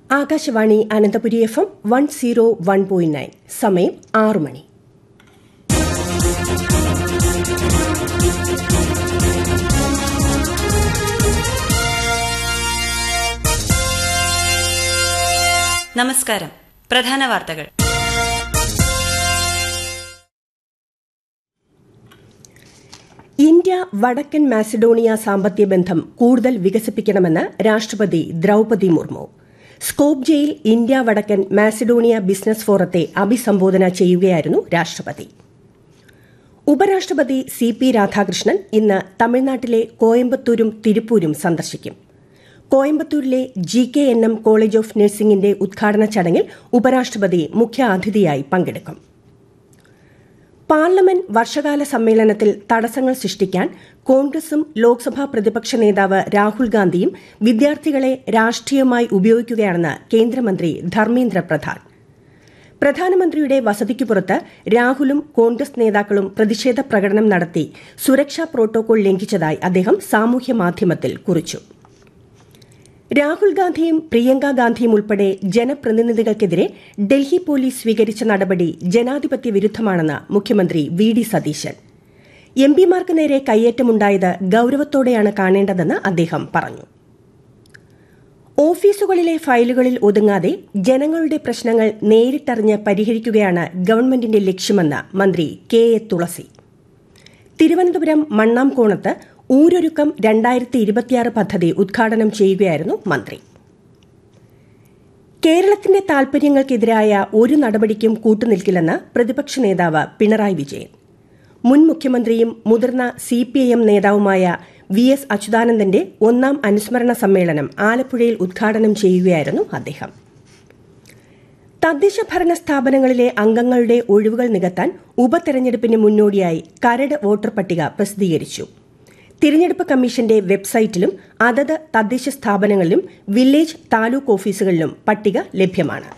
Akashvani Ananthapuri F M one zero one point nine സമയം ആറു മണി നമസ്കാരം പ്രധാന വാർത്തകൾ ഇന്ത്യ വടക്കൻ മാസിഡോണിയ സാമ്പത്തിക ബന്ധം കൂടുതൽ വികസിപ്പിക്കണമെന്ന് രാഷ്ട്രപതി ദ്രൌപതി മുർമു സ്കോപ്ജയിൽ ഇന്ത്യ വടക്കൻ മാസിഡോണിയ ബിസിനസ് ഫോറത്തെ അഭിസംബോധന ചെയ്യുകയായിരുന്നു രാഷ്ട്രപതി ഉപരാഷ്ട്രപതി സി പി രാധാകൃഷ്ണൻ ഇന്ന് തമിഴ്നാട്ടിലെ കോയമ്പത്തൂരും തിരുപ്പൂരും സന്ദർശിക്കും കോയമ്പത്തൂരിലെ G K N M college of നഴ്സിംഗിന്റെ ഉദ്ഘാടന ചടങ്ങിൽ ഉപരാഷ്ട്രപതി മുഖ്യാതിഥിയായി പങ്കെടുക്കും പാർലമെന്റ് വർഷകാല സമ്മേളനത്തിൽ തടസ്സങ്ങൾ സൃഷ്ടിക്കാൻ കോൺഗ്രസും ലോക്സഭാ പ്രതിപക്ഷ നേതാവ് രാഹുൽ ഗാന്ധിയും വിദ്യാർത്ഥികളെ രാഷ്ട്രീയമായി ഉപയോഗിക്കുകയാണെന്ന് കേന്ദ്രമന്ത്രി ധർമ്മേന്ദ്ര പ്രധാൻ പ്രധാനമന്ത്രിയുടെ വസതിക്ക് പുറത്ത് രാഹുലും കോൺഗ്രസ് നേതാക്കളും പ്രതിഷേധ പ്രകടനം നടത്തി സുരക്ഷാ പ്രോട്ടോകോൾ ലംഘിച്ചതായി അദ്ദേഹം സാമൂഹ്യ മാധ്യമത്തിൽ കുറിച്ചു രാഹുൽ ഗാന്ധിയും പ്രിയങ്ക ഗാന്ധിയും ഉൾപ്പെടെ ജനപ്രതിനിധികൾക്കെതിരെ ഡൽഹി പോലീസ് സ്വീകരിച്ച നടപടി ജനാധിപത്യ വിരുദ്ധമാണെന്ന് മുഖ്യമന്ത്രി വി ഡി സതീശൻ എം പിമാർക്ക് നേരെ കയ്യേറ്റമുണ്ടായത് ഗൌരവത്തോടെയാണ് കാണേണ്ടതെന്ന് അദ്ദേഹം പറഞ്ഞു ഓഫീസുകളിലെ ഫയലുകളിൽ ഒതുങ്ങാതെ ജനങ്ങളുടെ പ്രശ്നങ്ങൾ നേരിട്ടറിഞ്ഞ് പരിഹരിക്കുകയാണ് ഗവൺമെന്റിന്റെ ലക്ഷ്യമെന്ന് മന്ത്രി കെ എ തുളസി തിരുവനന്തപുരം മണ്ണാംകോണത്ത് ഊരൊരുക്കം രണ്ടായിരത്തി ഇരുപത്തിയാറ് പദ്ധതി ഉദ്ഘാടനം ചെയ്യുകയായിരുന്നു മന്ത്രി കേരളത്തിന്റെ താൽപര്യങ്ങൾക്കെതിരായ ഒരു നടപടിക്കും കൂട്ടുനിൽക്കില്ലെന്ന് പ്രതിപക്ഷ നേതാവ് പിണറായി വിജയൻ മുൻ മുഖ്യമന്ത്രിയും മുതിർന്ന സിപിഐഎം നേതാവുമായ വി എസ് അച്യുതാനന്ദന്റെ ഒന്നാം അനുസ്മരണ സമ്മേളനം ആലപ്പുഴയിൽ ഉദ്ഘാടനം ചെയ്യുകയായിരുന്നു അദ്ദേഹം തദ്ദേശ ഭരണ സ്ഥാപനങ്ങളിലെ അംഗങ്ങളുടെ ഒഴിവുകൾ നികത്താൻ ഉപതെരഞ്ഞെടുപ്പിന് മുന്നോടിയായി കരട് വോട്ടർ പട്ടിക പ്രസിദ്ധീകരിച്ചു തിരഞ്ഞെടുപ്പ് കമ്മീഷന്റെ വെബ്സൈറ്റിലും അതത് തദ്ദേശ സ്ഥാപനങ്ങളിലും വില്ലേജ് താലൂക്ക് ഓഫീസുകളിലും പട്ടിക ലഭ്യമാണ്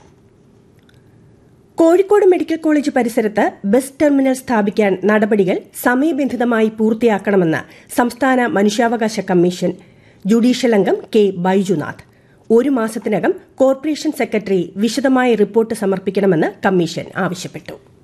കോഴിക്കോട് മെഡിക്കൽ കോളേജ് പരിസരത്ത് ബസ് ടെർമിനൽ സ്ഥാപിക്കാൻ നടപടികൾ സമയബന്ധിതമായി പൂർത്തിയാക്കണമെന്ന് സംസ്ഥാന മനുഷ്യാവകാശ കമ്മീഷൻ ജുഡീഷ്യൽ അംഗം കെ ബൈജുനാഥ് ഒരു മാസത്തിനകം കോർപ്പറേഷൻ സെക്രട്ടറി വിശദമായ റിപ്പോർട്ട് സമർപ്പിക്കണമെന്ന് കമ്മീഷൻ ആവശ്യപ്പെട്ടു